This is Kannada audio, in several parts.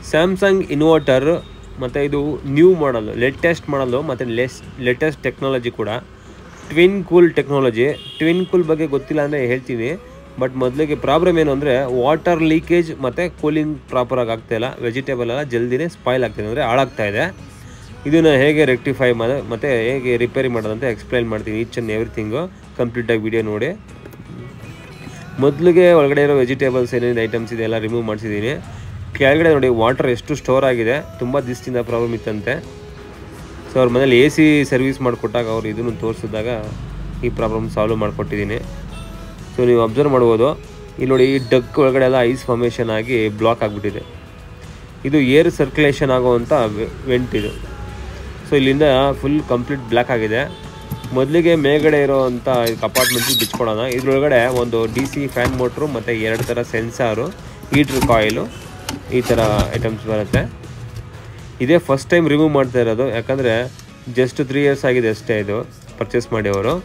ಸ್ಯಾಮ್ಸಂಗ್ ಇನ್ವರ್ಟರ್ ಮತ್ತು ಇದು ನ್ಯೂ ಮಾಡಲ್ ಲೇಟೆಸ್ಟ್ ಮಾಡಲು ಮತ್ತು ಲೆಸ್ ಲೇಟೆಸ್ಟ್ ಟೆಕ್ನಾಲಜಿ ಕೂಡ twin cool technology twin cool ಬಗ್ಗೆ ಗೊತ್ತಿಲ್ಲ ಅಂದರೆ ಹೇಳ್ತೀನಿ ಬಟ್ ಮೊದಲಿಗೆ ಪ್ರಾಬ್ಲಮ್ ಏನು ಅಂದರೆ ವಾಟರ್ ಲೀಕೇಜ್ ಮತ್ತು ಕೂಲಿಂಗ್ ಪ್ರಾಪರಾಗಿ ಆಗ್ತಾಯಿಲ್ಲ ವೆಜಿಟೇಬಲ್ ಎಲ್ಲ ಜಲ್ದಿನೇ ಸ್ಪಾಯ್ಲ್ ಆಗ್ತಿದೆ ಅಂದರೆ ಹಾಳಾಗ್ತಾ ಇದೆ ಇದನ್ನು ಹೇಗೆ ರೆಕ್ಟಿಫೈ ಮಾಡಿ ಮತ್ತು ಹೇಗೆ ರಿಪೇರಿ ಮಾಡೋದಂತ ಎಕ್ಸ್ಪ್ಲೈನ್ ಮಾಡ್ತೀನಿ ಈಚ್ ಆ್ಯಂಡ್ ಎವ್ರಿಥಿಂಗು ಕಂಪ್ಲೀಟಾಗಿ ವಿಡಿಯೋ ನೋಡಿ ಮೊದಲಿಗೆ ಒಳಗಡೆ ಇರೋ ವೆಜಿಟೇಬಲ್ಸ್ ಏನೇನು ಐಟಮ್ಸ್ ಇದೆ ಎಲ್ಲ ರಿಮೂವ್ ಮಾಡಿಸಿದ್ದೀನಿ ಕೆಳಗಡೆ ನೋಡಿ ವಾಟರ್ ಎಷ್ಟು ಸ್ಟೋರ್ ಆಗಿದೆ ತುಂಬ ದಿವಸದಿಂದ ಪ್ರಾಬ್ಲಮ್ ಇತ್ತಂತೆ ಸೊ ಅವ್ರ ಮನೇಲಿ ಎ ಸಿ ಸರ್ವಿಸ್ ಮಾಡಿಕೊಟ್ಟಾಗ ಅವ್ರು ಇದನ್ನು ತೋರಿಸಿದಾಗ ಈ ಪ್ರಾಬ್ಲಮ್ ಸಾಲ್ವ್ ಮಾಡಿಕೊಟ್ಟಿದ್ದೀನಿ ಸೊ ನೀವು ಅಬ್ಸರ್ವ್ ಮಾಡ್ಬೋದು ಇಲ್ಲಿ ನೋಡಿ ಈ ಡಕ್ ಒಳಗಡೆ ಎಲ್ಲ ಐಸ್ ಫಾರ್ಮೇಷನ್ ಆಗಿ ಬ್ಲಾಕ್ ಆಗಿಬಿಟ್ಟಿದೆ ಇದು ಏರ್ ಸರ್ಕ್ಯುಲೇಷನ್ ಆಗುವಂಥ ವೆಂಟ್ ಇದು ಸೊ ಇಲ್ಲಿಂದ ಫುಲ್ ಕಂಪ್ಲೀಟ್ ಬ್ಲ್ಯಾಕ್ ಆಗಿದೆ ಮೊದಲಿಗೆ ಮೇಲ್ಗಡೆ ಇರೋವಂಥ ಅಪಾರ್ಟ್ಮೆಂಟಿಗೆ ಬಿಚ್ಕೊಳ್ಳೋಣ ಇದ್ರೊಳಗಡೆ ಒಂದು ಡಿ ಸಿ ಫ್ಯಾನ್ ಮೋಟ್ರು ಮತ್ತು ಎರಡು ಥರ ಸೆನ್ಸಾರು ಹೀಟ್ರ್ ಕಾಯಿಲು ಈ ಥರ ಐಟಮ್ಸ್ ಬರುತ್ತೆ ಇದೇ ಫಸ್ಟ್ ಟೈಮ್ ರಿಮೂವ್ ಮಾಡ್ತಾ ಇರೋದು ಯಾಕಂದರೆ ಜಸ್ಟ್ ತ್ರೀ ಇಯರ್ಸ್ ಆಗಿದೆ ಅಷ್ಟೇ ಇದು ಪರ್ಚೇಸ್ ಮಾಡಿ ಅವರು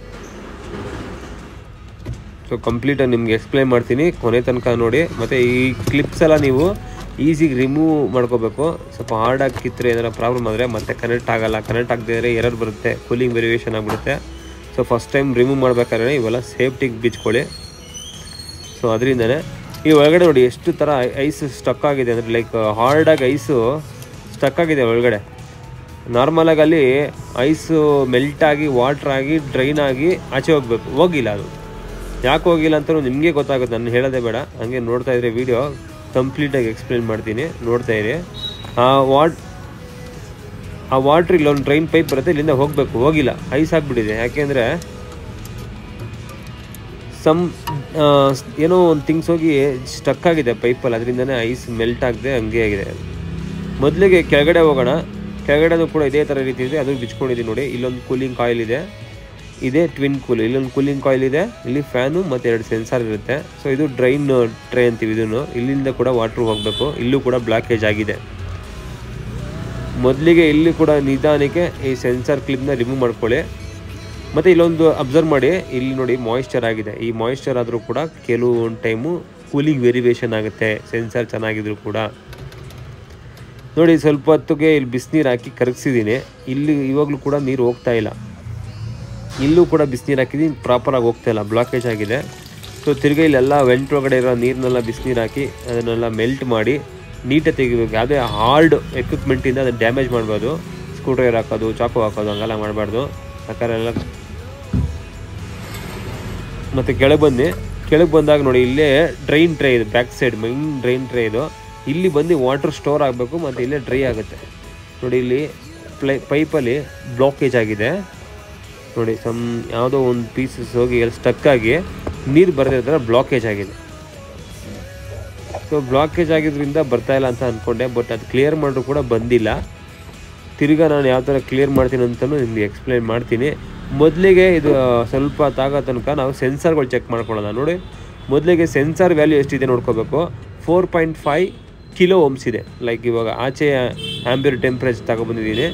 ಸೊ ಕಂಪ್ಲೀಟಾಗಿ ನಿಮ್ಗೆ ಎಕ್ಸ್ಪ್ಲೈನ್ ಮಾಡ್ತೀನಿ ಕೊನೆ ತನಕ ನೋಡಿ ಮತ್ತು ಈ ಕ್ಲಿಪ್ಸ್ ಎಲ್ಲ ನೀವು ಈಸಿಗೆ ರಿಮೂವ್ ಮಾಡ್ಕೋಬೇಕು ಸ್ವಲ್ಪ ಹಾರ್ಡಾಗಿ ಕಿತ್ತರೆ ಏನಾರ ಪ್ರಾಬ್ಲಮ್ ಆದರೆ ಮತ್ತೆ ಕನೆಕ್ಟ್ ಆಗಲ್ಲ ಕನೆಕ್ಟ್ ಆಗದೇ ಇದ್ರೆ ಎರರ್ ಬರುತ್ತೆ ಕೂಲಿಂಗ್ ವೇರಿಯೇಷನ್ ಆಗಿಬಿಡುತ್ತೆ ಸೊ ಫಸ್ಟ್ ಟೈಮ್ ರಿಮೂವ್ ಮಾಡ್ಬೇಕಾದ್ರೆ ಇವೆಲ್ಲ ಸೇಫ್ಟಿಗೆ ಬಿಚ್ಕೊಳ್ಳಿ ಸೊ ಅದರಿಂದನೇ ಈ ಒಳಗಡೆ ನೋಡಿ ಎಷ್ಟು ಥರ ಐಸ್ ಸ್ಟಕ್ ಆಗಿದೆ ಅಂದರೆ ಲೈಕ್ ಹಾರ್ಡಾಗಿ ಐಸು ಸ್ಟಕ್ ಆಗಿದೆ ಒಳಗಡೆ ನಾರ್ಮಲಾಗಿ ಅಲ್ಲಿ ಐಸು ಮೆಲ್ಟ್ ಆಗಿ ವಾಟ್ರ್ ಆಗಿ ಡ್ರೈನ್ ಆಗಿ ಆಚೆ ಹೋಗ್ಬೇಕು ಹೋಗಿಲ್ಲ ಅದು ಯಾಕೆ ಹೋಗಿಲ್ಲ ಅಂತಲೂ ನಿಮಗೆ ಗೊತ್ತಾಗುತ್ತೆ ನಾನು ಹೇಳೋದೇ ಬೇಡ ಹಂಗೆ ನೋಡ್ತಾ ಇದ್ರೆ ವಿಡಿಯೋ ಕಂಪ್ಲೀಟಾಗಿ ಎಕ್ಸ್ಪ್ಲೇನ್ ಮಾಡ್ತೀನಿ ನೋಡ್ತಾ ಇರಿ ಆ ವಾಟ್ ಆ ವಾಟ್ರ್ ಇಲ್ಲೊಂದು ಡ್ರೈನ್ ಪೈಪ್ ಬರುತ್ತೆ ಇಲ್ಲಿಂದ ಹೋಗಬೇಕು ಹೋಗಿಲ್ಲ ಐಸ್ ಆಗಿಬಿಟ್ಟಿದೆ ಯಾಕೆಂದರೆ ಸಮ್ ಏನೋ ಒಂದು ಥಿಂಗ್ಸ್ ಹೋಗಿ ಸ್ಟಕ್ ಆಗಿದೆ ಪೈಪಲ್ಲಿ ಅದರಿಂದನೇ ಐಸ್ ಮೆಲ್ಟ್ ಆಗದೆ ಹಂಗೆ ಆಗಿದೆ ಮೊದಲಿಗೆ ಕೆಳಗಡೆ ಹೋಗೋಣ ಕೆಳಗಡೆನೂ ಕೂಡ ಇದೇ ಥರ ರೀತಿ ಇದೆ ಅದು ಬಿಚ್ಕೊಂಡಿದ್ದೀನಿ ನೋಡಿ ಇಲ್ಲೊಂದು ಕೂಲಿಂಗ್ ಕಾಯಿಲ್ ಇದೆ ಇದೇ ಟ್ವಿನ್ ಕೂಲ್ ಇಲ್ಲೊಂದು ಕೂಲಿಂಗ್ ಕಾಯಿಲ್ ಇದೆ ಇಲ್ಲಿ ಫ್ಯಾನು ಮತ್ತು ಎರಡು ಸೆನ್ಸಾರ್ ಇರುತ್ತೆ ಸೊ ಇದು ಡ್ರೈನ್ ಟ್ರೇ ಅಂತೀವಿ ಇದನ್ನು ಇಲ್ಲಿಂದ ಕೂಡ ವಾಟ್ರ್ ಹೋಗಬೇಕು ಇಲ್ಲೂ ಕೂಡ ಬ್ಲಾಕೇಜ್ ಆಗಿದೆ ಮೊದಲಿಗೆ ಇಲ್ಲಿ ಕೂಡ ನಿಧಾನಕ್ಕೆ ಈ ಸೆನ್ಸಾರ್ ಕ್ಲಿಪ್ನ ರಿಮೂವ್ ಮಾಡ್ಕೊಳ್ಳಿ ಮತ್ತು ಇಲ್ಲೊಂದು ಅಬ್ಸರ್ವ್ ಮಾಡಿ ಇಲ್ಲಿ ನೋಡಿ ಮಾಯಿಶ್ಚರ್ ಆಗಿದೆ ಈ ಮಾಯಿಶ್ಚರ್ ಆದರೂ ಕೂಡ ಕೆಲವೊಂದು ಟೈಮು ಕೂಲಿಂಗ್ ವೇರಿಯೇಷನ್ ಆಗುತ್ತೆ ಸೆನ್ಸಾರ್ ಚೆನ್ನಾಗಿದ್ರು ಕೂಡ ನೋಡಿ ಸ್ವಲ್ಪ ಹೊತ್ತಿಗೆ ಇಲ್ಲಿ ಬಿಸಿನೀರು ಹಾಕಿ ಕರಗಿಸಿದ್ದೀನಿ ಇಲ್ಲಿ ಇವಾಗಲೂ ಕೂಡ ನೀರು ಹೋಗ್ತಾ ಇಲ್ಲ ಇಲ್ಲೂ ಕೂಡ ಬಿಸಿನೀರು ಹಾಕಿದ್ದೀನಿ ಪ್ರಾಪರಾಗಿ ಹೋಗ್ತಾ ಇಲ್ಲ ಬ್ಲಾಕೇಜ್ ಆಗಿದೆ ಸೊ ತಿರ್ಗಿ ಇಲ್ಲೆಲ್ಲ ವೆಂಟ್ ಒಳಗಡೆ ಇರೋ ನೀರನ್ನೆಲ್ಲ ಬಿಸಿನೀರು ಹಾಕಿ ಅದನ್ನೆಲ್ಲ ಮೆಲ್ಟ್ ಮಾಡಿ ನೀಟಾಗಿ ತೆಗಿಬೇಕು ಯಾವುದೇ ಹಾರ್ಡ್ ಎಕ್ವಿಪ್ಮೆಂಟಿಂದ ಅದನ್ನು ಡ್ಯಾಮೇಜ್ ಮಾಡ್ಬೋದು ಸ್ಕ್ರೂ ಡ್ರೈವರ್ ಹಾಕೋದು ಚಾಕು ಹಾಕೋದು ಹಂಗೆಲ್ಲ ಮಾಡಬಾರ್ದು ಯಾಕಂದ್ರೆ ಎಲ್ಲ ಮತ್ತು ಕೆಳಗೆ ಬನ್ನಿ ಕೆಳಗೆ ಬಂದಾಗ ನೋಡಿ ಇಲ್ಲೇ ಡ್ರೈನ್ ಟ್ರೇ ಇದೆ back side main drain tray ಇದು ಇಲ್ಲಿ ಬಂದು ವಾಟರ್ ಸ್ಟೋರ್ ಆಗಬೇಕು ಮತ್ತು ಇಲ್ಲೇ ಡ್ರೈ ಆಗುತ್ತೆ ನೋಡಿ ಇಲ್ಲಿ ಪ್ಲೈ ಪೈಪಲ್ಲಿ ಬ್ಲಾಕೇಜ್ ಆಗಿದೆ ನೋಡಿ ಸಮ್ ಯಾವುದೋ ಒಂದು ಪೀಸಸ್ ಹೋಗಿ ಎಲ್ಲಿ ಸ್ಟಕ್ ಆಗಿ ನೀರು ಬರದೇ ಥರ ಬ್ಲಾಕೇಜ್ ಆಗಿದೆ ಸೊ ಬ್ಲಾಕೇಜ್ ಆಗಿದ್ರಿಂದ ಬರ್ತಾ ಇಲ್ಲ ಅಂತ ಅಂದ್ಕೊಂಡೆ ಬಟ್ ಅದು ಕ್ಲಿಯರ್ ಮಾಡಿದ್ರು ಕೂಡ ಬಂದಿಲ್ಲ ತಿರ್ಗಾ ನಾನು ಯಾವ ಥರ ಕ್ಲಿಯರ್ ಮಾಡ್ತೀನಿ ಅಂತಲೂ ನಿಮಗೆ ಎಕ್ಸ್ಪ್ಲೈನ್ ಮಾಡ್ತೀನಿ ಮೊದಲಿಗೆ ಇದು ಸ್ವಲ್ಪ ತಾಗೋ ತನಕ ನಾವು ಸೆನ್ಸರ್ಗಳು ಚೆಕ್ ಮಾಡ್ಕೊಳ್ಳೋಣ ನೋಡಿ ಮೊದಲಿಗೆ ಸೆನ್ಸರ್ ವ್ಯಾಲ್ಯೂ ಎಷ್ಟಿದೆ ನೋಡ್ಕೋಬೇಕು four point five kilo ohms ಇದೆ ಲೈಕ್ ಇವಾಗ ಆಚೆ ಆಂಬಿಯರ್ ಟೆಂಪ್ರೇಚರ್ ತಗೊಬಂದಿದ್ದೀನಿ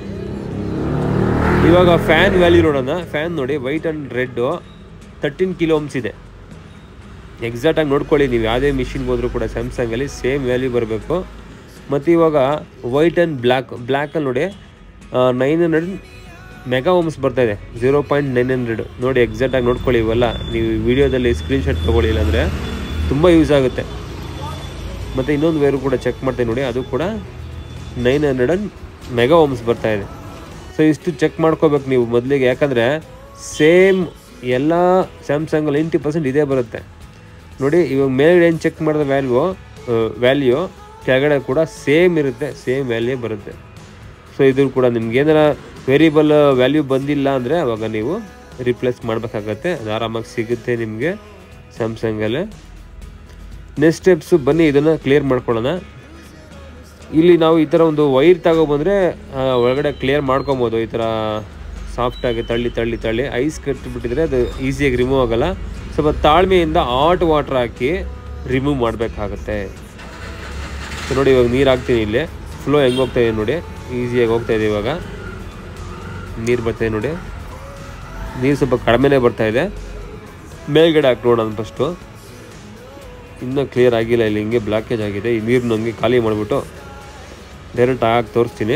ಇವಾಗ ಫ್ಯಾನ್ ವ್ಯಾಲ್ಯೂ ನೋಡೋಣ ಫ್ಯಾನ್ ನೋಡಿ white and red thirteen kilo ohms ಇದೆ ಎಕ್ಸಾಕ್ಟಾಗಿ ನೋಡ್ಕೊಳ್ಳಿ ನೀವು ಯಾವುದೇ ಮಿಷಿನ್ಗೆ ಹೋದರೂ ಕೂಡ ಸ್ಯಾಮ್ಸಂಗಲ್ಲಿ ಸೇಮ್ ವ್ಯಾಲ್ಯೂ ಬರಬೇಕು ಮತ್ತು ಇವಾಗ ವೈಟ್ ಆ್ಯಂಡ್ ಬ್ಲ್ಯಾಕ್ ಬ್ಲ್ಯಾಕಲ್ಲಿ ನೋಡಿ ನೈನ್ ಹಂಡ್ರೆಡ್ ಮೆಗಾ ಓಮ್ಸ್ ಬರ್ತಾ ಇದೆ ಝೀರೋ ಪಾಯಿಂಟ್ ನೈನ್ ಹಂಡ್ರೆಡ್ ನೋಡಿ ಎಕ್ಸಾಕ್ಟಾಗಿ ನೋಡ್ಕೊಳ್ಳಿ ಇವೆಲ್ಲ ನೀವು ವಿಡಿಯೋದಲ್ಲಿ ಸ್ಕ್ರೀನ್ಶಾಟ್ ತೊಗೊಳ್ಳಿ ಇಲ್ಲಾಂದರೆ ತುಂಬ ಯೂಸ್ ಆಗುತ್ತೆ ಮತ್ತು ಇನ್ನೊಂದು ವೇರು ಕೂಡ ಚೆಕ್ ಮಾಡ್ತೀನಿ ನೋಡಿ ಅದು ಕೂಡ nine hundred and mega ohms ಬರ್ತಾ ಇದೆ ಸೊ ಇಷ್ಟು ಚೆಕ್ ಮಾಡ್ಕೋಬೇಕು ನೀವು ಮೊದಲಿಗೆ ಯಾಕಂದರೆ ಸೇಮ್ ಎಲ್ಲ ಸ್ಯಾಮ್ಸಂಗಲ್ಲಿ ನೈಂಟಿ ಪರ್ಸೆಂಟ್ ಇದೇ ಬರುತ್ತೆ ನೋಡಿ ಇವಾಗ ಮೇಲೆ ಏನು ಚೆಕ್ ಮಾಡಿದ ವ್ಯಾಲ್ಯೂ ವ್ಯಾಲ್ಯೂ ಕೆಳಗಡೆ ಕೂಡ ಸೇಮ್ ಇರುತ್ತೆ ಸೇಮ್ ವ್ಯಾಲ್ಯೂ ಬರುತ್ತೆ ಸೊ ಇದು ಕೂಡ ನಿಮ್ಗೆ ಏನಾರ ವೇರಿಯಬಲ್ ವ್ಯಾಲ್ಯೂ ಬಂದಿಲ್ಲ ಅಂದರೆ ಅವಾಗ ನೀವು ರಿಪ್ಲೇಸ್ ಮಾಡಬೇಕಾಗತ್ತೆ ಅದು ಆರಾಮಾಗಿ ಸಿಗುತ್ತೆ ನಿಮಗೆ ಸ್ಯಾಮ್ಸಂಗಲ್ಲೇ ನೆಕ್ಸ್ಟ್ ಸ್ಟೆಪ್ಸು ಬನ್ನಿ ಇದನ್ನು ಕ್ಲಿಯರ್ ಮಾಡ್ಕೊಳ್ಳೋಣ ಇಲ್ಲಿ ನಾವು ಈ ಥರ ಒಂದು ವೈರ್ ತಗೊಬಂದರೆ ಒಳಗಡೆ ಕ್ಲಿಯರ್ ಮಾಡ್ಕೊಬೋದು ಈ ಥರ ಸಾಫ್ಟಾಗಿ ತಳ್ಳಿ ತಳ್ಳಿ ತಳ್ಳಿ ಐಸ್ ಕಟ್ಟಿಬಿಟ್ಟಿದ್ರೆ ಅದು ಈಸಿಯಾಗಿ ರಿಮೂವ್ ಆಗೋಲ್ಲ ಸ್ವಲ್ಪ ತಾಳ್ಮೆಯಿಂದ ಹಾಟ್ ವಾಟ್ರ್ ಹಾಕಿ ರಿಮೂವ್ ಮಾಡಬೇಕಾಗತ್ತೆ ಸೊ ನೋಡಿ ಇವಾಗ ನೀರು ಹಾಕ್ತೀನಿ ಇಲ್ಲಿ ಫ್ಲೋ ಹೆಂಗೆ ಹೋಗ್ತಾ ಇದೆ ನೋಡಿ ಈಸಿಯಾಗಿ ಹೋಗ್ತಾ ಇದೆ ಇವಾಗ ನೀರು ಬರ್ತಾ ಇದೆ ನೋಡಿ ನೀರು ಸ್ವಲ್ಪ ಕಡಿಮೆನೇ ಬರ್ತಾ ಇದೆ ಮೇಲ್ಗಡೆ ಹಾಕಿ ನೋಡೋಣ ಫಸ್ಟು ಇನ್ನೂ ಕ್ಲಿಯರ್ ಆಗಿಲ್ಲ ಇಲ್ಲಿ ಹಿಂಗೆ ಬ್ಲಾಕೇಜ್ ಆಗಿದೆ ಈ ನೀರು ನನಗೆ ಖಾಲಿ ಮಾಡಿಬಿಟ್ಟು ಡೈರೆಕ್ಟ್ ಹಾಕಿ ತೋರಿಸ್ತೀನಿ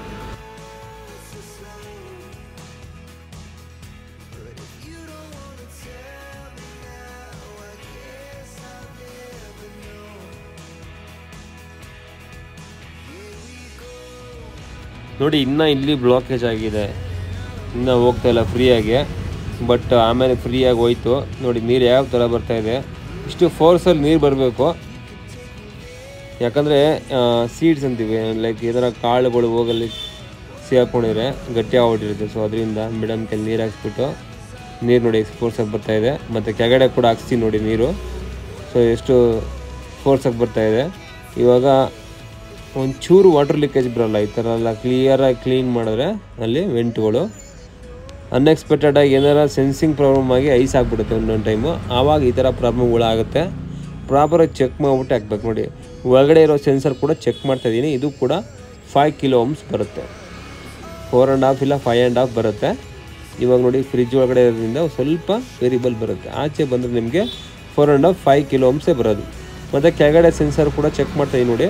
ನೋಡಿ ಇನ್ನೂ ಇಲ್ಲಿ ಬ್ಲಾಕೇಜ್ ಆಗಿದೆ ಇನ್ನೂ ಹೋಗ್ತಾ ಇಲ್ಲ ಫ್ರೀಯಾಗಿ ಬಟ್ ಆಮೇಲೆ ಫ್ರೀಯಾಗಿ ಹೋಯ್ತು ನೋಡಿ ನೀರು ಯಾವ ಥರ ಬರ್ತಾ ಇದೆ ಇಷ್ಟು ಫೋರ್ಸಲ್ಲಿ ನೀರು ಬರಬೇಕು ಯಾಕಂದರೆ ಸೀಡ್ಸ್ ಅಂತೀವಿ ಲೈಕ್ ಇದರ ಕಾಳುಗಳು ಹೋಗಲ್ಲಿ ಸಿಗಾಕೊಂಡಿದ್ರೆ ಗಟ್ಟಿ ಆಗ್ಬಿಟ್ಟಿರುತ್ತೆ ಸೊ ಅದರಿಂದ ಮೇಡಮ್ ಕೈಲಿ ನೀರು ಹಾಕ್ಸ್ಬಿಟ್ಟು ನೀರು ನೋಡಿ ಫೋರ್ಸಾಗಿ ಬರ್ತಾ ಇದೆ ಮತ್ತು ಕೆಳಗಡೆ ಕೂಡ ಹಾಕ್ಸ್ತೀನಿ ನೋಡಿ ನೀರು ಸೊ ಎಷ್ಟು ಫೋರ್ಸಾಗಿ ಬರ್ತಾ ಇದೆ ಇವಾಗ ಒಂಚೂರು ವಾಟರ್ ಲೀಕೇಜ್ ಬರಲ್ಲ ಈ ಥರ ಎಲ್ಲ ಕ್ಲಿಯರಾಗಿ ಕ್ಲೀನ್ ಮಾಡಿದ್ರೆ ಅಲ್ಲಿ ವೆಂಟ್ಗಳು ಅನ್ಎಕ್ಸ್ಪೆಕ್ಟೆಡಾಗಿ ಏನಾರ ಸೆನ್ಸಿಂಗ್ ಪ್ರಾಬ್ಲಮ್ ಆಗಿ ಐಸ್ ಆಗಿಬಿಡುತ್ತೆ ಒಂದೊಂದು ಟೈಮು ಆವಾಗ ಈ ಥರ ಪ್ರಾಬ್ಲಮ್ಗಳಾಗುತ್ತೆ ಪ್ರಾಪರಾಗಿ ಚೆಕ್ ಮಾಡಿಬಿಟ್ಟು ಹಾಕ್ಬೇಕು ನೋಡಿ ಒಳಗಡೆ ಇರೋ ಸೆನ್ಸರ್ ಕೂಡ ಚೆಕ್ ಮಾಡ್ತಾ ಇದ್ದೀನಿ ಇದು ಕೂಡ ಫೈವ್ ಕಿಲೋ ಓಮ್ಸ್ ಬರುತ್ತೆ ಫೋರ್ ಆ್ಯಂಡ್ ಹಾಫ್ ಇಲ್ಲ ಫೈವ್ ಆ್ಯಂಡ್ ಹಾಫ್ ಬರುತ್ತೆ ಇವಾಗ ನೋಡಿ ಫ್ರಿಜ್ ಒಳಗಡೆ ಇರೋದ್ರಿಂದ ಸ್ವಲ್ಪ ವೇರಿಯಬಲ್ ಬರುತ್ತೆ ಆಚೆ ಬಂದರೆ ನಿಮಗೆ four and half five kilo ಓಮ್ಸೇ ಬರೋದು ಮತ್ತು ಕೆಳಗಡೆ ಸೆನ್ಸರ್ ಕೂಡ ಚೆಕ್ ಮಾಡ್ತಾಯಿದ್ದೀನಿ ನೋಡಿ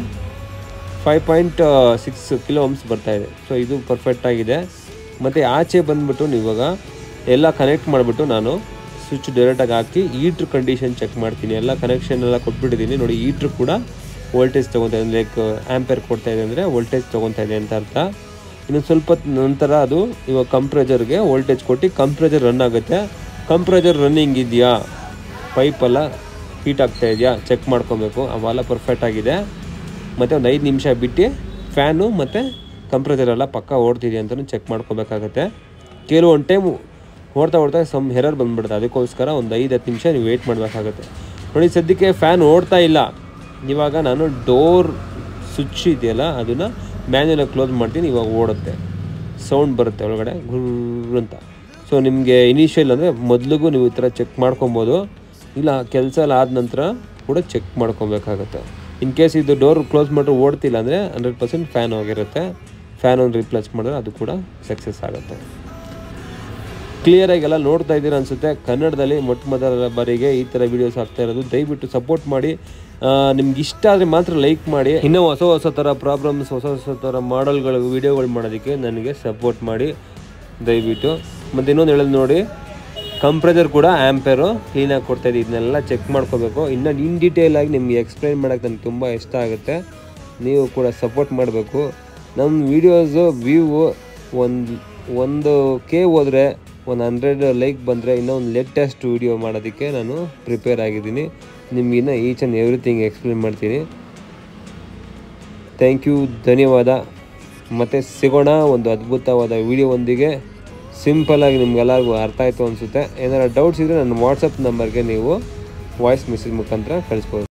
five point six kilo ohms ಬರ್ತಾ ಇದೆ ಸೊ ಇದು ಪರ್ಫೆಕ್ಟ್ ಆಗಿದೆ ಮತ್ತು ಆಚೆ ಬಂದುಬಿಟ್ಟು ಇವಾಗ ಎಲ್ಲ ಕನೆಕ್ಟ್ ಮಾಡಿಬಿಟ್ಟು ನಾನು ಸ್ವಿಚ್ ಡೈರೆಕ್ಟಾಗಿ ಹಾಕಿ ಈಟ್ರ್ ಕಂಡೀಷನ್ ಚೆಕ್ ಮಾಡ್ತೀನಿ ಎಲ್ಲ ಕನೆಕ್ಷನ್ ಎಲ್ಲ ಕೊಟ್ಬಿಟ್ಟಿದ್ದೀನಿ ನೋಡಿ ಈಟ್ರ್ ಕೂಡ ವೋಲ್ಟೇಜ್ ತೊಗೊತಾ ಇದೆ ಲೈಕ್ ಆ್ಯಂಪೇರ್ ಕೊಡ್ತಾ ಇದೆ ಅಂದರೆ ವೋಲ್ಟೇಜ್ ತೊಗೊತಾ ಇದೆ ಅಂತ ಅರ್ಥ ಇನ್ನೊಂದು ಸ್ವಲ್ಪ ಹೊತ್ತು ನಂತರ ಅದು ಇವಾಗ ಕಂಪ್ರೆಜರ್ಗೆ ವೋಲ್ಟೇಜ್ ಕೊಟ್ಟು ಕಂಪ್ರೆಜರ್ ರನ್ ಆಗುತ್ತೆ ಕಂಪ್ರೆಜರ್ ರನ್ನಿಂಗ್ ಇದೆಯಾ ಪೈಪೆಲ್ಲ ಹೀಟ್ ಆಗ್ತಾ ಇದೆಯಾ ಚೆಕ್ ಮಾಡ್ಕೊಬೇಕು ಅವೆಲ್ಲ ಪರ್ಫೆಕ್ಟ್ ಆಗಿದೆ ಮತ್ತು ಒಂದು ಐದು ನಿಮಿಷ ಬಿಟ್ಟು ಫ್ಯಾನು ಮತ್ತು ಕಂಪ್ರೆಸರ್ ಎಲ್ಲ ಪಕ್ಕ ಓಡ್ತಿದೆ ಅಂತಲೂ ಚೆಕ್ ಮಾಡ್ಕೋಬೇಕಾಗತ್ತೆ ಕೆಲವೊಂದು ಟೈಮ್ ಓಡ್ತಾ ಓಡ್ತಾ ಸಮ್ ಹೆರರ್ ಬಂದ್ಬಿಡುತ್ತೆ ಅದಕ್ಕೋಸ್ಕರ ಒಂದು ಐದು ಹತ್ತು ನಿಮಿಷ ನೀವು ವೆಯ್ಟ್ ಮಾಡಬೇಕಾಗತ್ತೆ ನೋಡಿ ಸದ್ಯಕ್ಕೆ ಫ್ಯಾನ್ ಓಡ್ತಾ ಇಲ್ಲ ಇವಾಗ ನಾನು ಡೋರ್ ಸ್ವಿಚ್ ಇದೆಯಲ್ಲ ಅದನ್ನು ಮ್ಯಾನ್ಯಲಾಗಿ ಕ್ಲೋಸ್ ಮಾಡ್ತೀನಿ ಇವಾಗ ಓಡುತ್ತೆ ಸೌಂಡ್ ಬರುತ್ತೆ ಒಳಗಡೆ ಗುರ್ ಅಂತ ಸೊ ನಿಮಗೆ ಇನಿಷಿಯಲ್ ಅಂದರೆ ಮೊದಲಿಗೂ ನೀವು ಈ ಥರ ಚೆಕ್ ಮಾಡ್ಕೊಬೋದು ಇಲ್ಲ ಕೆಲಸ ಎಲ್ಲ ಆದ ನಂತರ ಕೂಡ ಚೆಕ್ ಮಾಡ್ಕೊಬೇಕಾಗತ್ತೆ ಇನ್ ಕೇಸ್ ಇದು ಡೋರ್ ಕ್ಲೋಸ್ ಮಾಡಿದ್ರೆ ಓಡ್ತಿಲ್ಲ ಅಂದರೆ ಹಂಡ್ರೆಡ್ ಪರ್ಸೆಂಟ್ ಫ್ಯಾನ್ ಹೋಗಿರುತ್ತೆ ಫ್ಯಾನ್ ಒಂದು ರಿಪ್ಲೇಸ್ ಮಾಡಿದ್ರೆ ಅದು ಕೂಡ ಸಕ್ಸಸ್ ಆಗುತ್ತೆ ಕ್ಲಿಯರಾಗಿ ಎಲ್ಲ ನೋಡ್ತಾ ಇದ್ದೀರಾ ಅನಿಸುತ್ತೆ ಕನ್ನಡದಲ್ಲಿ ಮೊಟ್ಟ ಮೊದಲ ಬಾರಿಗೆ ಈ ಥರ ವೀಡಿಯೋಸ್ ಆಗ್ತಾ ಇರೋದು ದಯವಿಟ್ಟು ಸಪೋರ್ಟ್ ಮಾಡಿ ನಿಮ್ಗೆ ಇಷ್ಟ ಆದರೆ ಮಾತ್ರ ಲೈಕ್ ಮಾಡಿ ಇನ್ನೂ ಹೊಸ ಹೊಸ ಥರ ಪ್ರಾಬ್ಲಮ್ಸ್ ಹೊಸ ಹೊಸ ಥರ ಮಾಡಲ್ಗಳು ವೀಡಿಯೋಗಳು ಮಾಡೋದಕ್ಕೆ ನನಗೆ ಸಪೋರ್ಟ್ ಮಾಡಿ ದಯವಿಟ್ಟು ಮತ್ತು ಇನ್ನೊಂದು ಹೇಳೋದು ನೋಡಿ ಕಂಪ್ರೆಸರ್ ಕೂಡ ಆ್ಯಂಪೇರು ಕ್ಲೀನಾಗಿ ಕೊಡ್ತಾಯಿದ್ದು ಇದನ್ನೆಲ್ಲ ಚೆಕ್ ಮಾಡ್ಕೋಬೇಕು ಇನ್ನು ಇನ್ ಡೀಟೇಲ್ ಆಗಿ ನಿಮಗೆ ಎಕ್ಸ್ಪ್ಲೈನ್ ಮಾಡೋಕ್ಕೆ ನನಗೆ ತುಂಬ ಇಷ್ಟ ಆಗುತ್ತೆ ನೀವು ಕೂಡ ಸಪೋರ್ಟ್ ಮಾಡಬೇಕು ನಮ್ಮ ವೀಡಿಯೋಸು ವ್ಯೂ ಒಂದು ಒಂದು ಕೆ ಹೋದರೆ ಒಂದು ಹಂಡ್ರೆಡ್ ಲೈಕ್ ಬಂದರೆ ಇನ್ನೂ ಒಂದು ಲೇಟೆಸ್ಟ್ ವೀಡಿಯೋ ಮಾಡೋದಕ್ಕೆ ನಾನು ಪ್ರಿಪೇರ್ ಆಗಿದ್ದೀನಿ ನಿಮಗಿನ್ನ ಈಚ್ ಆ್ಯಂಡ್ ಎವ್ರಿಥಿಂಗ್ ಎಕ್ಸ್ಪ್ಲೇನ್ ಮಾಡ್ತೀನಿ ಥ್ಯಾಂಕ್ ಯು ಧನ್ಯವಾದ ಮತ್ತು ಸಿಗೋಣ ಒಂದು ಅದ್ಭುತವಾದ ವೀಡಿಯೋವೊಂದಿಗೆ ಸಿಂಪಲಾಗಿ ನಿಮ್ಗೆಲ್ಲರಿಗೂ ಅರ್ಥ ಆಯಿತು ಅನಿಸುತ್ತೆ ಏನಾರು ಡೌಟ್ಸ್ ಇದ್ದರೆ ನನ್ನ ವಾಟ್ಸಪ್ ನಂಬರ್ಗೆ ನೀವು ವಾಯ್ಸ್ ಮೆಸೇಜ್ ಮುಖಾಂತರ ಕಳಿಸ್ಬೋದು